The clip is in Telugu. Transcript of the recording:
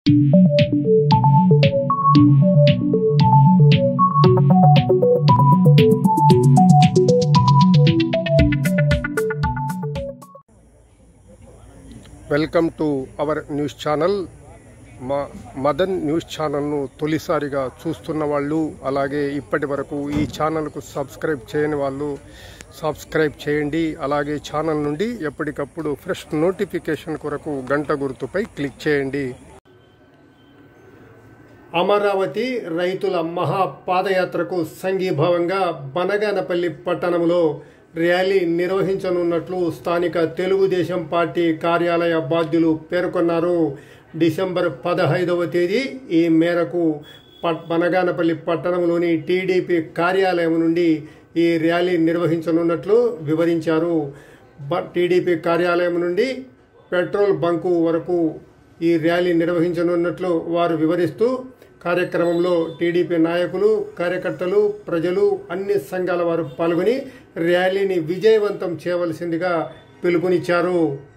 welcome to our news channel మా మదన్ న్యూస్ ఛానల్ను తొలిసారిగా చూస్తున్న వాళ్ళు అలాగే ఇప్పటి వరకు ఈ ఛానల్కు సబ్స్క్రైబ్ చేయని వాళ్ళు సబ్స్క్రైబ్ చేయండి అలాగే ఛానల్ నుండి ఎప్పటికప్పుడు ఫ్రెష్ నోటిఫికేషన్ కొరకు గంట గుర్తుపై క్లిక్ చేయండి అమరావతి రైతుల మహా పాదయాత్రకు సంఘీభావంగా బనగానపల్లి పట్టణంలో ర్యాలీ నిర్వహించనున్నట్లు స్థానిక తెలుగుదేశం పార్టీ కార్యాలయ బాధ్యులు పేర్కొన్నారు డిసెంబర్ పదహైదవ తేదీ ఈ మేరకు ప- బనగానపల్లి పట్టణంలోని టీడీపీ కార్యాలయం నుండి ఈ ర్యాలీ నిర్వహించనున్నట్లు వివరించారు బ- టీడీపీ కార్యాలయం నుండి పెట్రోల్ బంకు వరకు ఈ ర్యాలీ నిర్వహించనున్నట్లు వారు వివరిస్తూ కార్యక్రమంలో టీడీపీ నాయకులు కార్యకర్తలు ప్రజలు అన్ని సంఘాల వారు పాల్గొని ర్యాలీని విజయవంతం చేయవలసిందిగా పిలుపునిచ్చారు